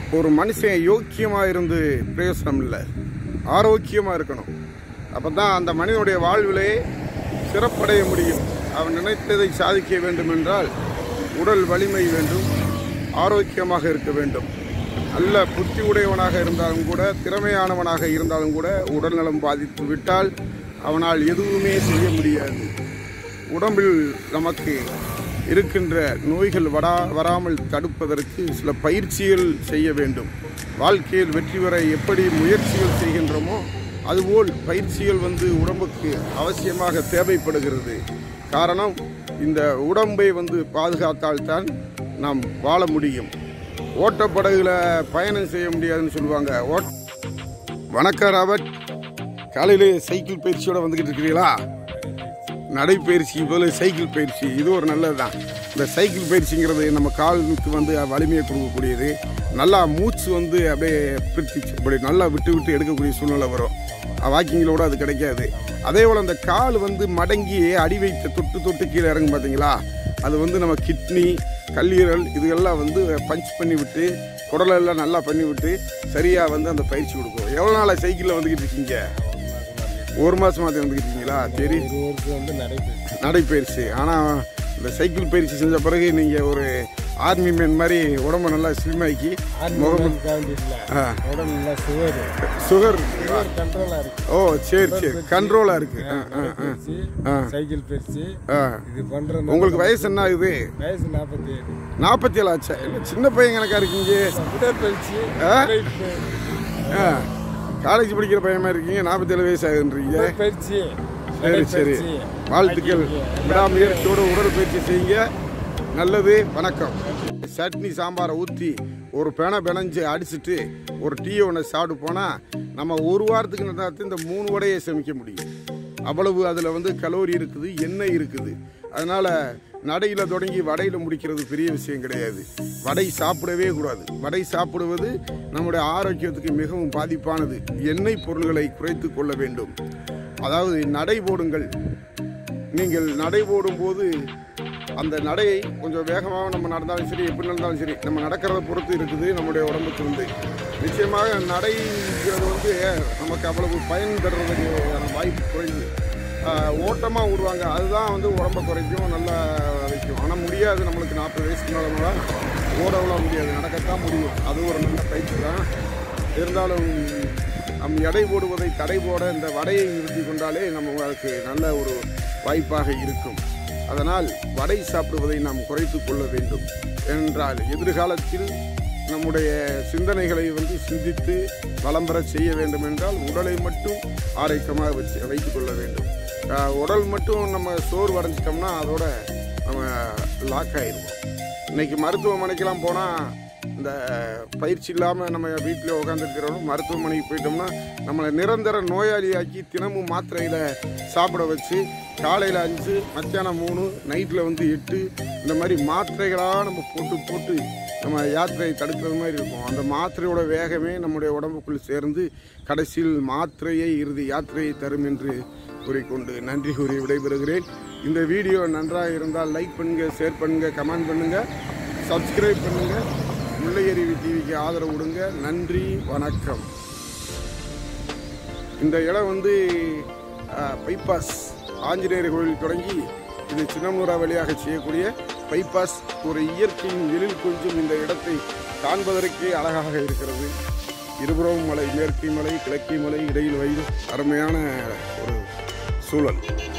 ஒரு மனுஷன் யோக்கியமாக இருந்து பிரயோசனம் இல்லை ஆரோக்கியமாக இருக்கணும் அப்போ தான் அந்த மனிதனுடைய வாழ்விலே சிறப்படைய முடியும் அவன் நினைத்ததை சாதிக்க வேண்டும் என்றால் உடல் வலிமை வேண்டும் ஆரோக்கியமாக இருக்க வேண்டும் நல்ல புத்தி உடையவனாக இருந்தாலும் கூட திறமையானவனாக இருந்தாலும் கூட உடல்நலம் பாதித்து விட்டால் அவனால் எதுவுமே செய்ய முடியாது உடம்பில் நமக்கு இருக்கின்ற நோய்கள் வரா வராமல் தடுப்பதற்கு சில பயிற்சிகள் செய்ய வேண்டும் வாழ்க்கையில் வெற்றி பெற எப்படி முயற்சிகள் செய்கின்றோமோ அதுபோல் பயிற்சிகள் வந்து உடம்புக்கு அவசியமாக தேவைப்படுகிறது காரணம் இந்த உடம்பை வந்து பாதுகாத்தால்தான் நாம் வாழ முடியும் ஓட்டப்படகுல பயணம் செய்ய முடியாதுன்னு சொல்லுவாங்க ஓட் வணக்கம் ராபர்ட் காலையிலே சைக்கிள் பயிற்சியோட வந்துக்கிட்டு இருக்கிறீங்களா நடைப்பயிற்சிக்கு பதில் சைக்கிள் பயிற்சி இது ஒரு நல்லது தான் இந்த சைக்கிள் பயிற்சிங்கிறது நம்ம காலுக்கு வந்து வலிமையை கொடுக்கக்கூடியது நல்லா மூச்சு வந்து அப்படியே பிரித்து இப்படி நல்லா விட்டு விட்டு எடுக்கக்கூடிய சூழ்நிலை வரும் வாக்கிங்களோட அது கிடைக்காது அதே போல் அந்த கால் வந்து மடங்கி அடி வைத்த தொட்டு தொட்டு கீழே இறங்கும் பார்த்தீங்களா அது வந்து நம்ம கிட்னி கல்லீரல் இதுகெல்லாம் வந்து பஞ்ச் பண்ணி விட்டு குடலெல்லாம் நல்லா பண்ணி விட்டு சரியாக வந்து அந்த பயிற்சி கொடுக்கும் எவ்வளோ நாளாக சைக்கிளில் வந்துக்கிட்டு இருக்கீங்க ஒரு மாசமா வந்துக்கிட்டு இருக்கீங்களா சரி ஒருவருக்கு வந்து நடைபெறும் நடைப்பயிற்சி ஆனால் இந்த சைக்கிள் பயிற்சி செஞ்ச பிறகு நீங்கள் ஒரு ஆர்மி மேன் மாதிரி உடம்ப நல்லா ஸ்லிமாக்கி முகம் காண்டி இல்லை ஆ உடம்பு நல்லா சுகர் சுகர் சுகர் கண்ட்ரோலாக இருக்கு ஓ சரி சரி கண்ட்ரோலாக இருக்கு ஆ ஆ ஆ பயிற்சி ஆ. சைக்கிள் பயிற்சி ஆ இது பண்றது உங்களுக்கு வயசு என்ன ஆகுது வயசு நாற்பத்தி ஏழு நாற்பத்தி ஏழு ஆச்சா என்ன சின்ன பையன் கணக்கா இருக்கீங்க உடற்பயிற்சி ஆ? உழைப்பு, ஆ காலேஜ் படிக்கிற பையன் இருக்கீங்க நாற்பத்தி ஏழு வயசு ஆகுன்றீங்க உடற்பயிற்சி சரி சரி நடைப்பயிற்சி, வாழ்த்துக்கள் walking, விடாமுயற்சியோட உடற்பயிற்சி செய்யுங்க நல்லது வணக்கம் சட்னி சாம்பாரை ஊற்றி ஒரு பெணை பிணைஞ்சு அடிச்சிட்டு ஒரு டீ ஒன்று சாப்பிட்டு போனால் நம்ம ஒரு வாரத்துக்கு நடத்தி இந்த மூணு வடையை சமைக்க முடியும் அவ்வளவு அதில் வந்து கலோரி இருக்குது எண்ணெய் இருக்குது அதனால் நடையில் தொடங்கி வடையில் முடிக்கிறது பெரிய விஷயம் கிடையாது வடை சாப்பிடவே கூடாது வடை சாப்பிடுவது நம்முடைய ஆரோக்கியத்துக்கு மிகவும் பாதிப்பானது எண்ணெய் பொருள்களை குறைத்து கொள்ள வேண்டும் அதாவது நடை போடுங்கள் நீங்கள் நடை போடும்போது அந்த நடையை கொஞ்சம் வேகமாக நம்ம நடந்தாலும் சரி எப்படி நடந்தாலும் சரி நம்ம நடக்கிறத பொறுத்து இருக்குது நம்முடைய உடம்புக்கு வந்து நிச்சயமாக நடைங்கிறது வந்து நமக்கு அவ்வளவு பயன் தர்றதுக்கான வாய்ப்பு குறையுது ஓட்டமாக விடுவாங்க அதுதான் வந்து உடம்பை குறைக்கும் நல்லா வைக்கும் ஆனால் முடியாது நம்மளுக்கு நாற்பது வயசுக்கு மேலாம் ஓடவெல்லாம் முடியாது நடக்கத்தான் முடியும் அது ஒரு நல்ல பயிற்சி தான் இருந்தாலும் நம் எடை போடுவதை தடை போட இந்த வடையை நிறுத்தி கொண்டாலே நமக்கு நல்ல ஒரு வாய்ப்பாக இருக்கும் அதனால் வடை சாப்பிடுவதை நாம் குறைத்து கொள்ள வேண்டும் என்றால் எதிர்காலத்தில் நம்முடைய சிந்தனைகளை வந்து சிந்தித்து வளம் பெற செய்ய வேண்டும் என்றால் உடலை மட்டும் ஆரோக்கியமாக வச்சு வைத்துக் கொள்ள வேண்டும் ஆஹ் உடல் மட்டும் நம்ம சோறு வரைஞ்சிட்டோம்னா அதோட நம்ம லாக் ஆயிடுவோம் இன்னைக்கு மருத்துவமனைக்கெல்லாம் போனால் இந்த பயிற்சி இல்லாமல் நம்ம வீட்டில் உட்காந்துருக்கிறவங்க மருத்துவமனைக்கு போயிட்டோம்னா நம்மளை நிரந்தர நோயாளியாக்கி தினமும் மாத்திரையில் சாப்பிட வச்சு காலையில் அஞ்சு மத்தியானம் மூணு நைட்டில் வந்து எட்டு இந்த மாதிரி மாத்திரைகளாக நம்ம போட்டு போட்டு நம்ம யாத்திரையை தடுக்கிறது மாதிரி இருக்கும் அந்த மாத்திரையோட வேகமே நம்முடைய உடம்புக்குள் சேர்ந்து கடைசியில் மாத்திரையை இறுதி யாத்திரையை தரும் என்று கூறிக்கொண்டு நன்றி கூறி விடைபெறுகிறேன் இந்த வீடியோ நன்றாக இருந்தால் லைக் பண்ணுங்க ஷேர் பண்ணுங்க கமெண்ட் பண்ணுங்க சப்ஸ்கிரைப் பண்ணுங்க முல்லையருவி டிவிக்கு ஆதரவு கொடுங்க நன்றி வணக்கம் இந்த இடம் வந்து அஹ், பைபாஸ் ஆஞ்சநேயர் கோவில் தொடங்கி இது சின்னமூரா வழியாக செய்யக்கூடிய பைபாஸ் ஒரு இயற்கையின் எழில் கொஞ்சம் இந்த இடத்தை காண்பதற்கே அழகாக இருக்கிறது இருபுறமும் மலை மேற்கை மலை கிழக்கை மலை இடையில் வயது அருமையான ஒரு சூழல்